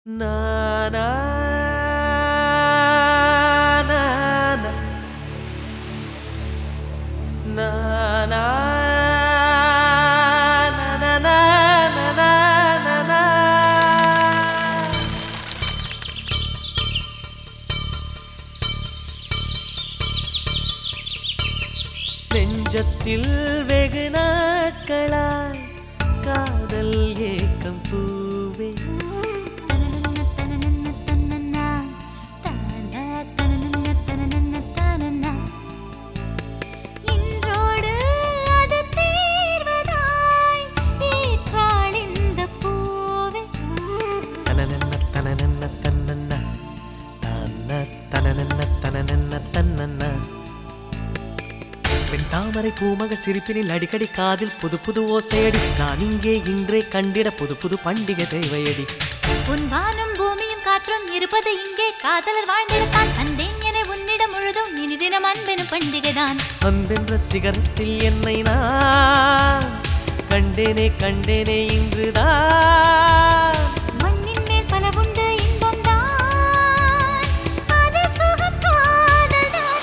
Na na na na na na na na na na na na நெஞ்சத்தில் வெகு நாட்களாய் காதல் ஏக்கம் பூவே இன்றோடு அது தீர்வதாய் ஏற்றாள் இந்த பூவே தனனன்ன தனனன்ன தன்னன்ன தன்ன தனனன்ன தனனன்ன தன்னன்ன பெண் தாமரை பூமக சிரிப்பினில் அடிக்கடி காதில் புது புது ஓசையடி நான் இங்கே இன்றே கண்டிட புது புது பண்டிகை தேவையடி உன் வானும் பூமியும் காற்றும் இருப்பது இங்கே காதலர் வாழ்ந்திடத்தான் தந்தேன் என உன்னிடம் முழுதும் இனி தினம் அன்பெனும் பண்டிகைதான் அன்பென்ற சிகரத்தில் என்னை நான் கண்டேனே கண்டேனே இன்றுதான் மண்ணின் மேல் பல உண்டு இன்பம் தான் அதில் சுகம் காதல்தான்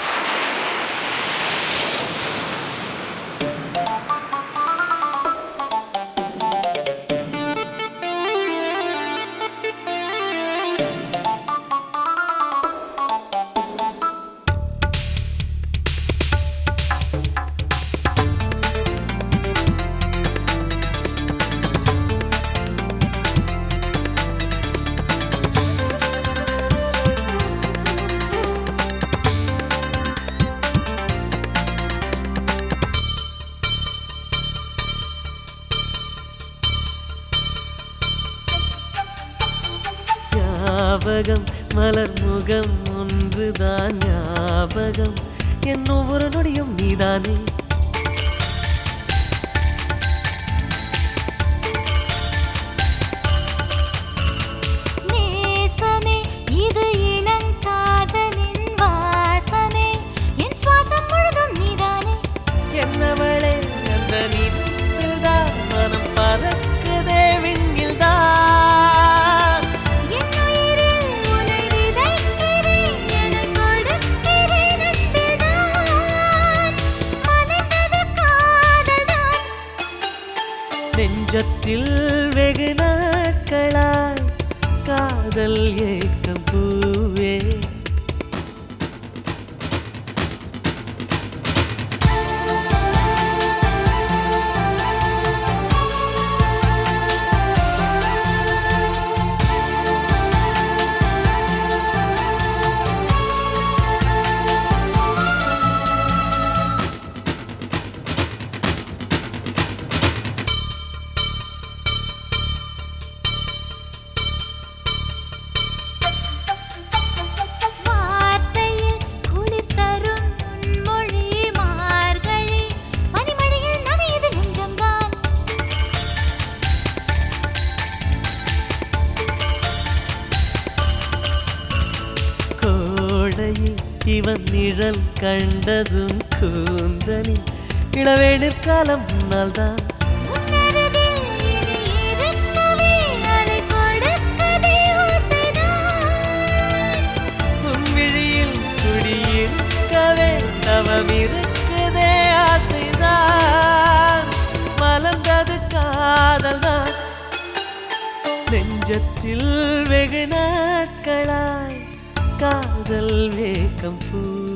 ஞாபகம் மலர் முகம் ஒன்றுதான் ஞாபகம் என் ஒவ்வொரு நொடியும் நீதானே நேசமே இது இளங்காதலின் வாசமே என் சுவாசம் முழுதும் நீதானே என்னவளே அந்த நீதான் மனம் பறக்குதே விண்ணில்தான் என் உயிரில் உன்னை விதைக்கிறேன் எனக் கொடுக்கிறேன் அன்பில்தான் மலர்ந்தது காதல்தான் நெஞ்சத்தில் வெகு நாட்களாய் காதல் ஏக்கம் பூவே வார்த்தையில் குளிர் தரும் உன் மொழி மார்கழி பனிமழையில் நனையுது நெஞ்சம்தான் கோடையில் இவன் நிழல் கண்டதும் கூந்தலில் இளவேணிற் காலம் முன்னால்தான் உன்னருகில் இனி இருக்கவே அதை கொடுக்கதே ஓசைதான் உன் விழியில் குடியிருக்கவே தவம் இருக்குதே ஆசைதான் மலர்ந்தது காதல்தான் நெஞ்சத்தில் வெகு நாட்களாய் காதல் வேகம் பூ